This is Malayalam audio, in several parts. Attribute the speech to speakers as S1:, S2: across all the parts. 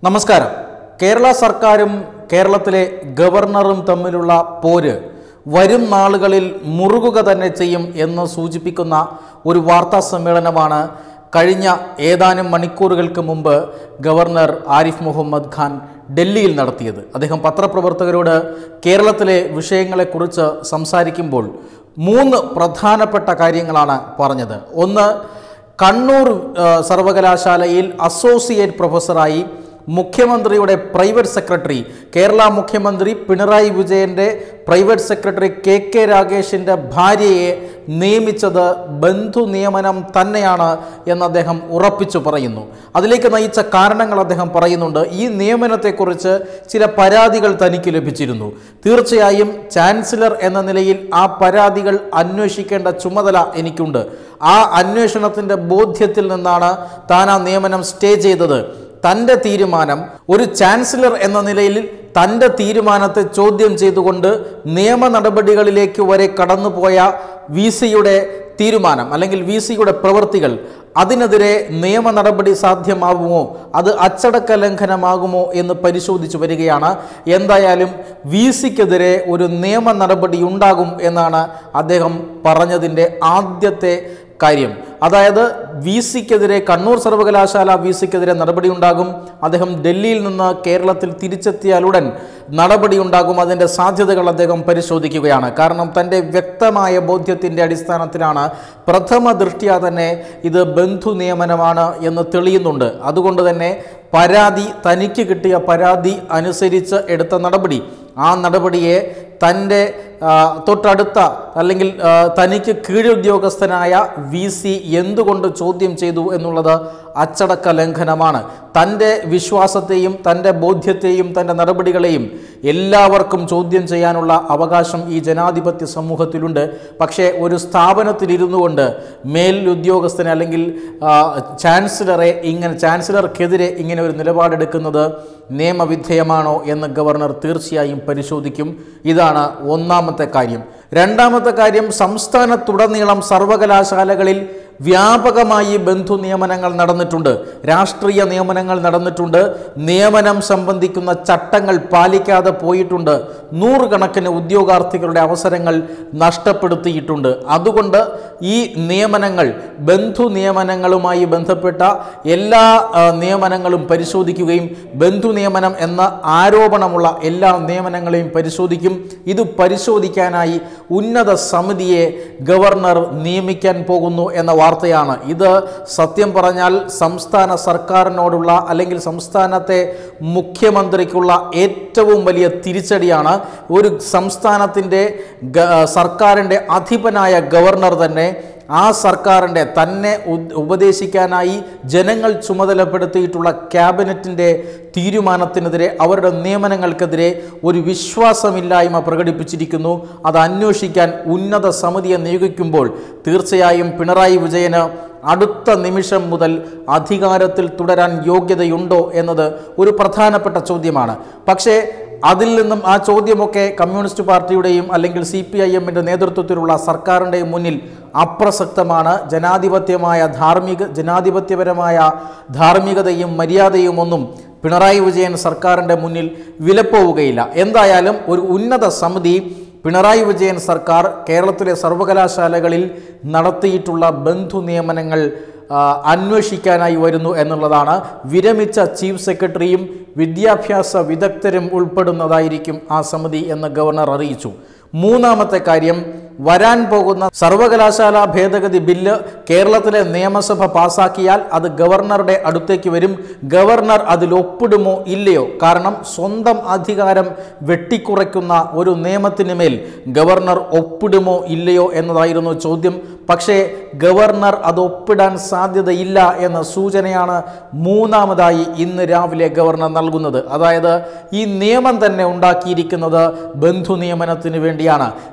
S1: നമസ്കാരം കേരള സർക്കാരും കേരളത്തിലെ ഗവർണറും തമ്മിലുള്ള പോര് വരും നാളുകളിൽ മുറുകുക തന്നെ ചെയ്യും എന്ന് സൂചിപ്പിക്കുന്ന ഒരു വാർത്താ സമ്മേളനമാണ് കഴിഞ്ഞ ഏതാനും മണിക്കൂറുകൾക്ക് മുമ്പ് ഗവർണർ ആരിഫ് മുഹമ്മദ് ഖാൻ ഡൽഹിയിൽ നടത്തിയത് അദ്ദേഹം പത്രപ്രവർത്തകരോട് കേരളത്തിലെ വിഷയങ്ങളെക്കുറിച്ച് സംസാരിക്കുമ്പോൾ മൂന്ന് പ്രധാനപ്പെട്ട കാര്യങ്ങളാണ് പറഞ്ഞത് ഒന്ന് കണ്ണൂർ ആ, സർവകലാശാലയിൽ അസോസിയേറ്റ് പ്രൊഫസറായി മുഖ്യമന്ത്രിയുടെ പ്രൈവറ്റ് സെക്രട്ടറി കേരള മുഖ്യമന്ത്രി പിണറായി വിജയൻ്റെ പ്രൈവറ്റ് സെക്രട്ടറി കെ കെ രാഗേഷിൻ്റെ ഭാര്യയെ നിയമിച്ചത് ബന്ധു നിയമനം തന്നെയാണ് എന്ന് അദ്ദേഹം ഉറപ്പിച്ചു പറയുന്നു അതിലേക്ക് നയിച്ച കാരണങ്ങൾ അദ്ദേഹം പറയുന്നുണ്ട് ഈ നിയമനത്തെക്കുറിച്ച് ചില പരാതികൾ തനിക്ക് ലഭിച്ചിരുന്നു തീർച്ചയായും ചാൻസലർ എന്ന നിലയിൽ ആ പരാതികൾ അന്വേഷിക്കേണ്ട ചുമതല എനിക്കുണ്ട് ആ അന്വേഷണത്തിൻ്റെ ബോധ്യത്തിൽ നിന്നാണ് താൻ ആ നിയമനം സ്റ്റേ ചെയ്തത് തൻ്റെ തീരുമാനം ഒരു ചാൻസലർ എന്ന നിലയിൽ തൻ്റെ തീരുമാനത്തെ ചോദ്യം ചെയ്തുകൊണ്ട് നിയമ നടപടികളിലേക്ക് വരെ കടന്നുപോയ വി സിയുടെ തീരുമാനം അല്ലെങ്കിൽ വി സിയുടെ പ്രവൃത്തികൾ അതിനെതിരെ നിയമ നടപടി സാധ്യമാകുമോ അത് അച്ചടക്ക ലംഘനമാകുമോ എന്ന് പരിശോധിച്ചു വരികയാണ് എന്തായാലും വി സിക്കെതിരെ ഒരു നിയമ നടപടി ഉണ്ടാകും എന്നാണ് അദ്ദേഹം പറഞ്ഞതിൻ്റെ ആദ്യത്തെ കാര്യം അതായത് വി സിക്കെതിരെ കണ്ണൂർ സർവകലാശാല വി സിക്കെതിരെ നടപടിയുണ്ടാകും അദ്ദേഹം ഡൽഹിയിൽ നിന്ന് കേരളത്തിൽ തിരിച്ചെത്തിയാലുടൻ നടപടിയുണ്ടാകും അതിൻ്റെ സാധ്യതകൾ അദ്ദേഹം പരിശോധിക്കുകയാണ് കാരണം തൻ്റെ വ്യക്തമായ ബോധ്യത്തിൻ്റെ അടിസ്ഥാനത്തിലാണ് പ്രഥമ ദൃഷ്ട്യാ തന്നെ ഇത് ബന്ധു നിയമനമാണ് എന്ന് തെളിയുന്നുണ്ട് അതുകൊണ്ട് തന്നെ പരാതി തനിക്ക് കിട്ടിയ പരാതി അനുസരിച്ച് എടുത്ത നടപടി ആ നടപടിയെ തൻ്റെ ആ, തൊട്ടടുത്ത അല്ലെങ്കിൽ ആ, തനിക്ക് കീഴുദ്യോഗസ്ഥനായ വി സി എന്തുകൊണ്ട് ചോദ്യം ചെയ്തു എന്നുള്ളത് അച്ചടക്ക ലംഘനമാണ് തൻ്റെ വിശ്വാസത്തെയും തൻ്റെ ബോധ്യത്തെയും തൻ്റെ നടപടികളെയും എല്ലാവർക്കും ചോദ്യം ചെയ്യാനുള്ള അവകാശം ഈ ജനാധിപത്യ സമൂഹത്തിലുണ്ട് പക്ഷേ ഒരു സ്ഥാപനത്തിലിരുന്നു കൊണ്ട് മേൽ ഉദ്യോഗസ്ഥനെ അല്ലെങ്കിൽ ആ, ചാൻസലറെ ഇങ്ങനെ ചാൻസലർക്കെതിരെ ഇങ്ങനെ ഒരു നിലപാടെടുക്കുന്നത് നിയമവിധേയമാണോ എന്ന് ഗവർണർ തീർച്ചയായും പരിശോധിക്കും ഇതാണ് ഒന്നാമത്തെ കാര്യം രണ്ടാമത്തെ കാര്യം സംസ്ഥാനത്തുടനീളം സർവകലാശാലകളിൽ വ്യാപകമായി ബന്ധു നിയമനങ്ങൾ നടന്നിട്ടുണ്ട് രാഷ്ട്രീയ നിയമനങ്ങൾ നടന്നിട്ടുണ്ട് നിയമനം സംബന്ധിക്കുന്ന ചട്ടങ്ങൾ പാലിക്കാതെ പോയിട്ടുണ്ട് നൂറുകണക്കിന് ഉദ്യോഗാർത്ഥികളുടെ അവസരങ്ങൾ നഷ്ടപ്പെടുത്തിയിട്ടുണ്ട് അതുകൊണ്ട് ഈ നിയമനങ്ങൾ ബന്ധു നിയമനങ്ങളുമായി ബന്ധപ്പെട്ട എല്ലാ ആ, നിയമനങ്ങളും പരിശോധിക്കുകയും ബന്ധു നിയമനം എന്ന ആരോപണമുള്ള എല്ലാ നിയമനങ്ങളെയും പരിശോധിക്കും ഇത് പരിശോധിക്കാനായി ഉന്നത സമിതിയെ ഗവർണർ നിയമിക്കാൻ പോകുന്നു എന്ന വാർത്തയാണ് ഇത് സത്യം പറഞ്ഞാൽ സംസ്ഥാന സർക്കാരിനോടുള്ള അല്ലെങ്കിൽ സംസ്ഥാനത്തെ മുഖ്യമന്ത്രിക്കുള്ള ഏറ്റവും വലിയ തിരിച്ചടിയാണ് ഒരു സംസ്ഥാനത്തിൻ്റെ ഗ- സർക്കാരിൻ്റെ അധിപനായ ഗവർണർ തന്നെ ആ സർക്കാരിൻ്റെ തന്നെ ഉ- ഉപദേശിക്കാനായി ജനങ്ങൾ ചുമതലപ്പെടുത്തിയിട്ടുള്ള ക്യാബിനറ്റിൻ്റെ തീരുമാനത്തിനെതിരെ അവരുടെ നിയമനങ്ങൾക്കെതിരെ ഒരു വിശ്വാസമില്ലായ്മ പ്രകടിപ്പിച്ചിരിക്കുന്നു അത് അന്വേഷിക്കാൻ ഉന്നത സമിതിയെ നിയോഗിക്കുമ്പോൾ തീർച്ചയായും പിണറായി വിജയന് അടുത്ത നിമിഷം മുതൽ അധികാരത്തിൽ തുടരാൻ യോഗ്യതയുണ്ടോ എന്നത് ഒരു പ്രധാനപ്പെട്ട ചോദ്യമാണ് പക്ഷേ അതിൽ നിന്നും ആ ചോദ്യമൊക്കെ കമ്മ്യൂണിസ്റ്റ് പാർട്ടിയുടെയും അല്ലെങ്കിൽ സി പി ഐ എമ്മിൻ്റെ നേതൃത്വത്തിലുള്ള സർക്കാരിൻ്റെയും മുന്നിൽ അപ്രസക്തമാണ് ജനാധിപത്യമായ ധാർമ്മിക ജനാധിപത്യപരമായ ധാർമ്മികതയും മര്യാദയും ഒന്നും പിണറായി വിജയൻ സർക്കാരിൻ്റെ മുന്നിൽ വിലപ്പോവുകയില്ല എന്തായാലും ഒരു ഉന്നത സമിതി പിണറായി വിജയൻ സർക്കാർ കേരളത്തിലെ സർവകലാശാലകളിൽ നടത്തിയിട്ടുള്ള ബന്ധു നിയമനങ്ങൾ ആ, അന്വേഷിക്കാനായി വരുന്നു എന്നുള്ളതാണ് വിരമിച്ച ചീഫ് സെക്രട്ടറിയും വിദ്യാഭ്യാസ വിദഗ്ധരും ഉൾപ്പെടുന്നതായിരിക്കും ആ സമിതി എന്ന് ഗവർണർ അറിയിച്ചു മൂന്നാമത്തെ കാര്യം വരാൻ പോകുന്ന സർവകലാശാല ഭേദഗതി ബില്ല് കേരളത്തിലെ നിയമസഭ പാസാക്കിയാൽ അത് ഗവർണറുടെ അടുത്തേക്ക് വരും ഗവർണർ അതിൽ ഒപ്പിടുമോ ഇല്ലയോ കാരണം സ്വന്തം അധികാരം വെട്ടിക്കുറയ്ക്കുന്ന ഒരു നിയമത്തിന് മേൽ ഗവർണർ ഒപ്പിടുമോ ഇല്ലയോ എന്നതായിരുന്നു ചോദ്യം പക്ഷേ ഗവർണർ അത് ഒപ്പിടാൻ സാധ്യതയില്ല എന്ന സൂചനയാണ് മൂന്നാമതായി ഇന്ന് രാവിലെ ഗവർണർ നൽകുന്നത് അതായത് ഈ നിയമം തന്നെ ഉണ്ടാക്കിയിരിക്കുന്നത് ബന്ധു നിയമനത്തിന് വേണ്ടിയാണ്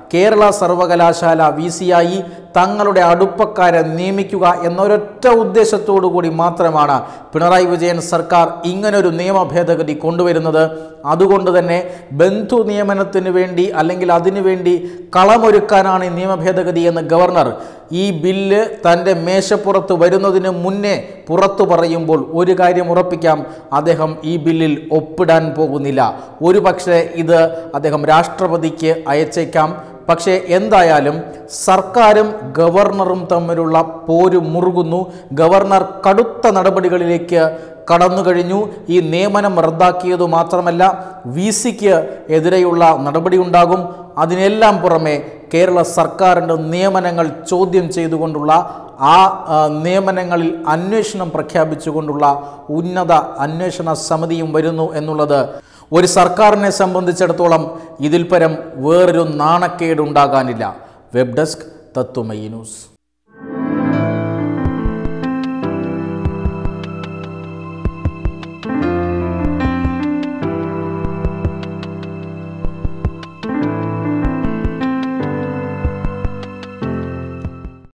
S1: കേരള സർവകലാശാല വി സിയായി തങ്ങളുടെ അടുപ്പക്കാരെ നിയമിക്കുക എന്നൊരൊറ്റ ഉദ്ദേശത്തോടു കൂടി മാത്രമാണ് പിണറായി വിജയൻ സർക്കാർ ഇങ്ങനൊരു നിയമ ഭേദഗതി കൊണ്ടുവരുന്നത് അതുകൊണ്ട് തന്നെ ബന്ധു നിയമനത്തിന് വേണ്ടി അല്ലെങ്കിൽ അതിനു വേണ്ടി കളമൊരുക്കാനാണ് ഈ നിയമ ഭേദഗതി എന്ന് ഗവർണർ ഈ ബില്ല് തൻ്റെ മേശപ്പുറത്ത് വരുന്നതിന് മുന്നേ പുറത്തു പറയുമ്പോൾ ഒരു കാര്യം ഉറപ്പിക്കാം അദ്ദേഹം ഈ ബില്ലിൽ ഒപ്പിടാൻ പോകുന്നില്ല ഒരു പക്ഷേ ഇത് അദ്ദേഹം രാഷ്ട്രപതിക്ക് അയച്ചേക്കാം പക്ഷേ എന്തായാലും സർക്കാരും ഗവർണറും തമ്മിലുള്ള പോര് മുറുകുന്നു ഗവർണർ കടുത്ത നടപടികളിലേക്ക് കടന്നു കഴിഞ്ഞു ഈ നിയമനം റദ്ദാക്കിയതു മാത്രമല്ല വി സിക്ക് എതിരെയുള്ള നടപടിയുണ്ടാകും അതിനെല്ലാം പുറമെ കേരള സർക്കാരിൻ്റെ നിയമനങ്ങൾ ചോദ്യം ചെയ്തുകൊണ്ടുള്ള ആ ആ, നിയമനങ്ങളിൽ അന്വേഷണം പ്രഖ്യാപിച്ചുകൊണ്ടുള്ള ഉന്നത അന്വേഷണ സമിതിയും വരുന്നു എന്നുള്ളത് ഒരു സർക്കാരിനെ സംബന്ധിച്ചിടത്തോളം ഇതിൽ പരം വേറൊരു നാണക്കേടുണ്ടാകാനില്ല വെബ് ഡെസ്ക് തത്വമയി ന്യൂസ്